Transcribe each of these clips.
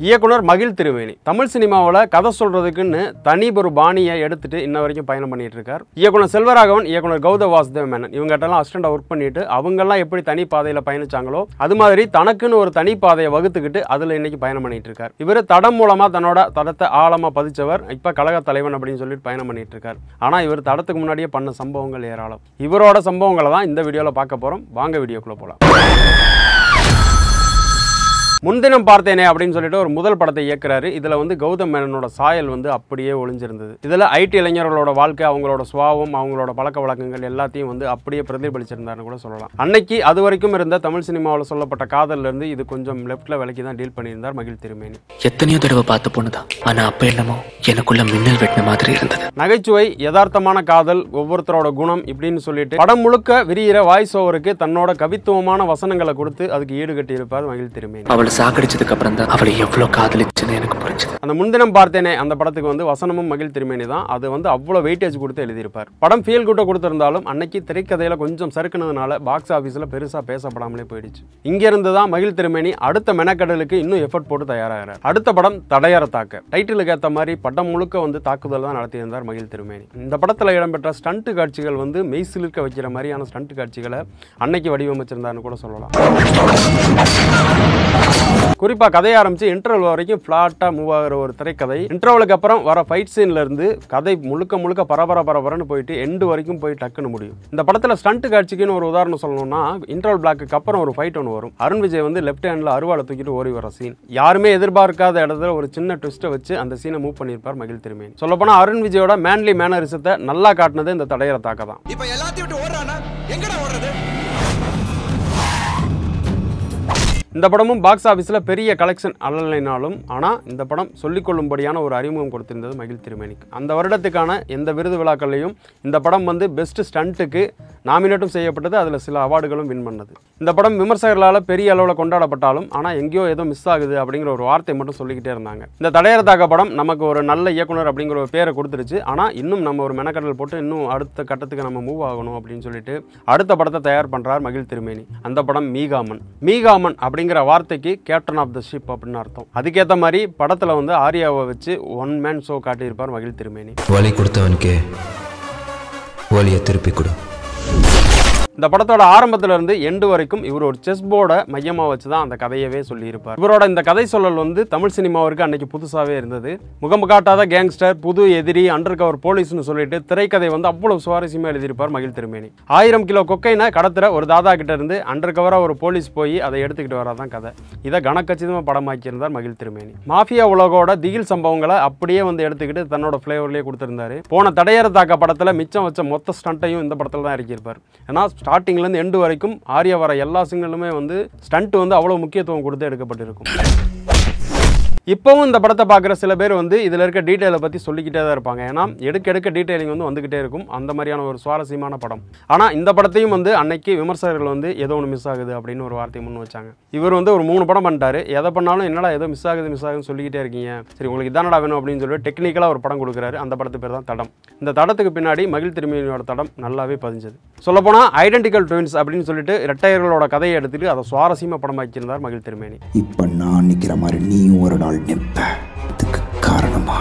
இயக்குனர் மகிழ் திருவேணி தமிழ் சினிமாவில் கதை சொல்றதுக்குன்னு தனி ஒரு பாணியை எடுத்துட்டு இன்ன வரைக்கும் பயணம் பண்ணிட்டு இருக்கார் இயக்குனர் செல்வராகவன் இயக்குனர் கௌத வாசுதேவ மேனன் இவங்ககிட்டலாம் அசிஸ்டண்டாக ஒர்க் பண்ணிட்டு அவங்கெல்லாம் எப்படி தனி பாதையில் பயணிச்சாங்களோ அது மாதிரி தனக்குன்னு ஒரு தனி பாதையை வகுத்துக்கிட்டு அதில் இன்னைக்கு பயணம் பண்ணிட்டு இருக்கார் இவர் தடம் மூலமாக தன்னோட தடத்தை ஆழமாக பதிச்சவர் இப்போ கழக தலைவன் அப்படின்னு சொல்லிட்டு பயணம் பண்ணிட்டு இருக்கார் ஆனால் இவர் தடத்துக்கு முன்னாடியே பண்ண சம்பவங்கள் ஏராளம் இவரோட சம்பவங்களை தான் இந்த வீடியோவில் பார்க்க போகிறோம் வாங்க வீடியோக்குள்ளே போகலாம் முன்தினம் பார்த்தேனே அப்படின்னு சொல்லிட்டு ஒரு முதல் படத்தை இயக்குறாரு இதுல வந்து கௌதம் மேனனோட சாயல் வந்து அப்படியே ஒளிஞ்சிருந்தது இதுல ஐடி இளைஞர்களோட வாழ்க்கை அவங்களோட சுவாவம் அவங்களோட பழக்க வழக்கங்கள் எல்லாத்தையும் வந்து அப்படியே பிரதிபலிச்சிருந்தாருன்னு கூட சொல்லலாம் அன்னைக்கு அது வரைக்கும் இருந்த தமிழ் சினிமாவில் சொல்லப்பட்ட காதல்ல இருந்து இது கொஞ்சம் லெஃப்ட்ல விலைக்கு தான் டீல் பண்ணியிருந்தார் மகிழ் திருமேனி எத்தனையோ தடவை பார்த்த பொண்ணுதான் ஆனா அப்ப என்னமோ எனக்குள்ள மின்னல் வெட்டின மாதிரி இருந்தது நகைச்சுவை யதார்த்தமான காதல் ஒவ்வொருத்தரோட குணம் இப்படின்னு சொல்லிட்டு படம் முழுக்க விரிகிற வாய்ஸ் ஓவருக்கு தன்னோட கவித்துவமான வசனங்களை கொடுத்து அதுக்கு ஈடு கட்டியிருப்பார் மகிழ் திருமேனி அவளை சாகடிச்சதுக்கு அப்புறம் தான் அவளை எவ்வளவு காதலிச்சுன்னு எனக்கு புரிஞ்சது அந்த முன்தினம் பார்த்தேனே அந்த படத்துக்கு வந்து வசனமும் மகிழ் திருமேனி தான் அது வந்து அவ்வளோ வெயிட்டேஜ் கொடுத்து எழுதியிருப்பார் படம் ஃபீல் கூட்ட கொடுத்திருந்தாலும் அன்னைக்கு திரைக்கதையில் கொஞ்சம் சறுக்குனதுனால பாக்ஸ் ஆஃபீஸில் பெருசாக பேசப்படாமலே போயிடுச்சு இங்கிருந்து தான் மகிழ் திருமேனி அடுத்த மெனக்கடலுக்கு இன்னும் எஃபர்ட் போட்டு தயாராகிறார் அடுத்த படம் தடையற தாக்க டைட்டிலுக்கு ஏற்ற மாதிரி படம் முழுக்க வந்து தாக்குதல் தான் நடத்தியிருந்தார் மகிழ் திருமேனி இந்த படத்தில் இடம்பெற்ற ஸ்டண்ட் காட்சிகள் வந்து மெய்சிலிருக்க வைக்கிற மாதிரியான ஸ்டண்ட் காட்சிகளை அன்னைக்கு வடிவமைச்சிருந்தாருன்னு கூட சொல்லலாம் குறிப்பா கதையை ஆரம்பிச்சு இன்டர்வல் வரைக்கும் ஃபிளாட்டாக மூவ் ஆகிற ஒரு திரைக்கதை இன்டர்வலுக்கு அப்புறம் வர ஃபைட் சீன்ல இருந்து கதை முழுக்க முழுக்க பரபர பரபரன்னு போயிட்டு எண்டு வரைக்கும் போய் டக்குன்னு முடியும் இந்த படத்துல ஸ்டண்ட் காட்சிக்குன்னு ஒரு உதாரணம் சொல்லணும்னா இன்டர்வல் பிளாக்கு அப்புறம் ஒரு ஃபைட் ஒன்று வரும் அருண் விஜய் வந்து லெஃப்ட் ஹேண்ட்ல அருவாளை தூக்கிட்டு ஓடி வர சீன் யாருமே எதிர்பார்க்காத இடத்துல ஒரு சின்ன ட்விஸ்ட்டை வச்சு அந்த சீனை மூவ் பண்ணியிருப்பார் மகிழ் திருமேனி சொல்லப்போனா அருண் விஜயோட மேன்லி மேனரிசத்தை நல்லா காட்டினது இந்த தடையற தாக்க தான் இப்ப எல்லாத்தையும் விட்டு ஓடுறானா எங்கடா ஓடுறது இந்த படமும் பாக்ஸ் ஆஃபீஸில் பெரிய கலெக்ஷன் அல்லலைனாலும் ஆனால் இந்த படம் சொல்லிக்கொள்ளும்படியான ஒரு அறிமுகம் கொடுத்திருந்தது மகிழ் திருமேனிக்கு அந்த வருடத்துக்கான எந்த விருது விழாக்கள்லையும் இந்த படம் வந்து பெஸ்ட் ஸ்டண்ட்டுக்கு நாமினேட்டும் செய்யப்பட்டது அதில் சில அவார்டுகளும் வின் பண்ணது இந்த படம் விமர்சகர்களால் பெரிய அளவில் கொண்டாடப்பட்டாலும் ஆனால் எங்கேயோ ஏதோ மிஸ் ஆகுது அப்படிங்கிற ஒரு வார்த்தை மட்டும் சொல்லிக்கிட்டே இருந்தாங்க இந்த தடையறதாக படம் நமக்கு ஒரு நல்ல இயக்குனர் அப்படிங்கிற ஒரு பேரை கொடுத்துருச்சு ஆனால் இன்னும் நம்ம ஒரு மெனக்கடல் போட்டு இன்னும் அடுத்த கட்டத்துக்கு நம்ம மூவ் ஆகணும் அப்படின்னு சொல்லிட்டு அடுத்த படத்தை தயார் பண்ணுறார் மகிழ் திருமேனி அந்த படம் மீகாமன் மீகாமன் அப்படிங்கிற வார்த்தைக்கு கேப்டன் ஆஃப் த ஷிப் அப்படின்னு அர்த்தம் அதுக்கேற்ற மாதிரி படத்தில் வந்து ஆர்யாவை வச்சு ஒன் மேன் ஷோ காட்டியிருப்பார் மகிழ் திருமேனி வலி கொடுத்தவனுக்கே வலியை திருப்பி கொடு இந்த படத்தோட ஆரம்பத்துல இருந்து எண்டு வரைக்கும் இவர் ஒரு செஸ் போர்டை மையமாக வச்சு தான் அந்த கதையவே சொல்லியிருப்பார் இவரோட இந்த கதை சொல்லல் வந்து தமிழ் சினிமாவிற்கு அன்னைக்கு புதுசாகவே இருந்தது முகம் காட்டாத கேங்ஸ்டர் புது எதிரி அண்டர் கவர் போலீஸ்னு சொல்லிட்டு திரைக்கதை வந்து அவ்வளவு சுவாரஸ்யமாக எழுதியிருப்பார் மகிழ் திருமேனி ஆயிரம் கிலோ கொக்கைனை கடத்துற ஒரு தாதா கிட்ட இருந்து அண்டர் கவராக ஒரு போலீஸ் போய் அதை எடுத்துக்கிட்டு வராதான் கதை இதை கனக்கச்சிதமாக படமாக்கியிருந்தார் மகிழ் திருமேனி மாஃபியா உலகோட திகில் சம்பவங்களை அப்படியே வந்து எடுத்துக்கிட்டு தன்னோட ஃப்ளேவர்லேயே கொடுத்திருந்தாரு போன தடையற தாக்க படத்தில் மிச்சம் வச்ச மொத்த ஸ்டண்ட்டையும் இந்த படத்தில் தான் இறக்கியிருப்பார் ஏன்னா ஸ்டார்டிங்லேருந்து எண்டு வரைக்கும் ஆர்யா வர எல்லா சிங்கிளுமே வந்து ஸ்டண்ட் வந்து அவ்வளோ முக்கியத்துவம் கொடுத்து எடுக்கப்பட்டிருக்கும் இப்போவும் இந்த படத்தை பார்க்குற சில பேர் வந்து இதில் இருக்க டீட்டெயிலை பற்றி சொல்லிக்கிட்டே தான் இருப்பாங்க ஏன்னா எடுக்க எடுக்க டீட்டெயிலிங் வந்து வந்துக்கிட்டே இருக்கும் அந்த மாதிரியான ஒரு சுவாரஸ்யமான படம் ஆனால் இந்த படத்தையும் வந்து அன்னைக்கு விமர்சகர்கள் வந்து ஏதோ ஒன்று மிஸ் ஆகுது அப்படின்னு ஒரு வார்த்தையை முன் வச்சாங்க இவர் வந்து ஒரு மூணு படம் பண்ணிட்டாரு எதை பண்ணாலும் என்னடா ஏதோ மிஸ் ஆகுது மிஸ் ஆகுதுன்னு சொல்லிக்கிட்டே இருக்கீங்க சரி உங்களுக்கு இதானடா வேணும் அப்படின்னு சொல்லி டெக்னிக்கலாக ஒரு படம் கொடுக்குறாரு அந்த படத்து பேர் தான் தடம் இந்த தடத்துக்கு பின்னாடி மகிழ் திருமேனியோட தடம் நல்லாவே பதிஞ்சது சொல்லப்போனால் ஐடென்டிக்கல் ட்வின்ஸ் அப்படின்னு சொல்லிட்டு ரெட்டையர்களோட கதையை எடுத்துட்டு அதை சுவாரஸ்யமாக படமாக்கியிருந்தார் மகிழ் திருமேனி இப்ப நான் நிக்கிற மாதிரி நீ ஒரு நாள் நிற்ப அதுக்கு காரணமா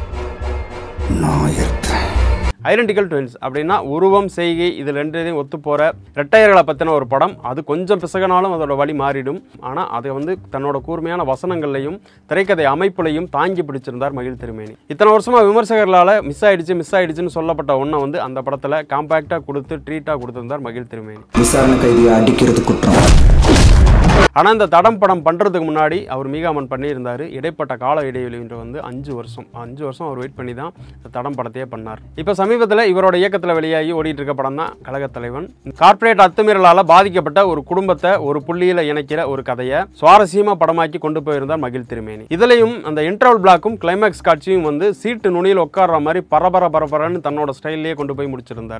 நான் இருக்கேன் ஐடென்டிக்கல் ட்வின்ஸ் அப்படின்னா உருவம் செய்கை இது ரெண்டையும் ஒத்து போகிற ரெட்டையர்களை பற்றின ஒரு படம் அது கொஞ்சம் பிசகனாலும் அதோட வழி மாறிடும் ஆனால் அதை வந்து தன்னோட கூர்மையான வசனங்கள்லையும் திரைக்கதை அமைப்புலையும் தாங்கி பிடிச்சிருந்தார் மகிழ் திருமேனி இத்தனை வருஷமா விமர்சகர்களால் மிஸ் ஆயிடுச்சு மிஸ் ஆயிடுச்சுன்னு சொல்லப்பட்ட ஒன்றை வந்து அந்த படத்தில் காம்பேக்டாக கொடுத்து ட்ரீட்டாக கொடுத்திருந்தார் மகிழ் திருமேனி விசாரணை கைதியை அடிக்கிறது குற்றம் ஆனால் இந்த தடம் படம் பண்ணுறதுக்கு முன்னாடி அவர் மீகாமன் பண்ணியிருந்தார் இடைப்பட்ட கால இடைவெளின்ற வந்து அஞ்சு வருஷம் அஞ்சு வருஷம் அவர் வெயிட் பண்ணி தான் இந்த தடம் படத்தையே பண்ணார் இப்போ சமீபத்தில் இவரோட இயக்கத்தில் வெளியாகி ஓடிட்டு இருக்க படம் தான் கழகத் தலைவன் கார்ப்பரேட் அத்துமீறலால் பாதிக்கப்பட்ட ஒரு குடும்பத்தை ஒரு புள்ளியில் இணைக்கிற ஒரு கதையை சுவாரஸ்யமாக படமாக்கி கொண்டு போயிருந்தார் மகிழ் திருமேனி இதுலையும் அந்த இன்டர்வல் பிளாக்கும் கிளைமேக்ஸ் காட்சியும் வந்து சீட்டு நுனியில் உட்கார்ற மாதிரி பரபர பரபரன்னு தன்னோட ஸ்டைல்லையே கொண்டு போய் முடிச்சிருந்தார்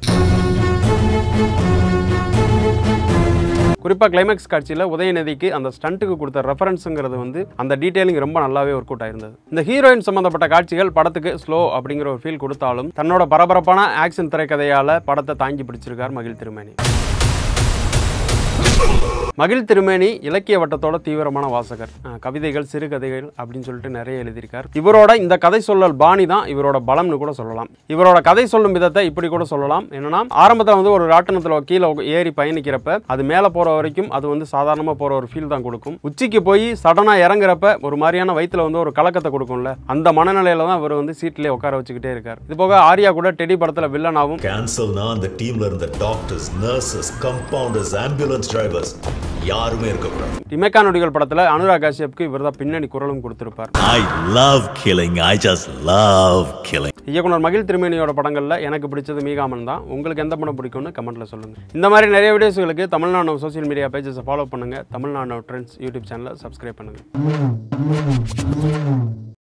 குறிப்பாக கிளைமேக்ஸ் காட்சியில் உதயநிதிக்கு அந்த ஸ்டண்ட்டுக்கு கொடுத்த ரெஃபரன்ஸுங்கிறது வந்து அந்த டீட்டெயிலிங் ரொம்ப நல்லாவே ஒர்க் அவுட் ஆயிருந்தது இந்த ஹீரோயின் சம்மந்தப்பட்ட காட்சிகள் படத்துக்கு ஸ்லோ அப்படிங்கிற ஒரு ஃபீல் கொடுத்தாலும் தன்னோட பரபரப்பான ஆக்ஷன் திரைக்கதையால் படத்தை தாங்கி பிடிச்சிருக்கார் மகிழ் திருமேனி மகிழ் திருமேனி இலக்கிய வட்டத்தோட தீவிரமான வாசகர் அஹ் கவிதைகள் சிறுகதைகள் அப்படின்னு சொல்லிட்டு நிறைய எழுதியிருக்கார் இவரோட இந்த கதை சொல்லல் பாணி தான் இவரோட பலம்னு கூட சொல்லலாம் இவரோட கதை சொல்லும் விதத்தை இப்படி கூட சொல்லலாம் என்னன்னா ஆரம்பத்தில் வந்து ஒரு ராட்டனத்தில் கீழே உக்க- ஏறி பயணிக்கிறப்ப அது மேலே போகிற வரைக்கும் அது வந்து சாதாரணமாக போகிற ஒரு ஃபீல் தான் கொடுக்கும் உச்சிக்கு போய் சடனாக இறங்குறப்ப ஒரு மாதிரியான வயித்துல வந்து ஒரு கலக்கத்தை கொடுக்கும்ல அந்த மனநிலையில தான் இவர் வந்து சீட்லேயே உட்கார வச்சுக்கிட்டே இருக்கார் இது போக ஆர்யா கூட டெடி படத்தில் வில்லனாவும் கேன்சல்னா அந்த டீம்ல இருந்த doctors nurses compounders ambulance drivers யாருமே இருக்கக்கூடாது இமேக்கா நொடிகள் படத்தில் அனுராக் காஷ்யப்க்கு இவர் தான் பின்னணி குரலும் கொடுத்திருப்பார் I love killing I just love killing இயக்குனர் மகிழ் திருமேனியோட படங்களில் எனக்கு பிடிச்சது மீகாமன் தான் உங்களுக்கு எந்த படம் பிடிக்கும்னு கமெண்ட்டில் சொல்லுங்கள் இந்த மாதிரி நிறைய வீடியோஸ்களுக்கு தமிழ்நாடு சோஷியல் மீடியா பேஜஸை ஃபாலோ பண்ணுங்கள் தமிழ்நாடு ட்ரெண்ட்ஸ் யூடியூப் சேனலை சப்ஸ்கிரைப் பண்ணுங்கள்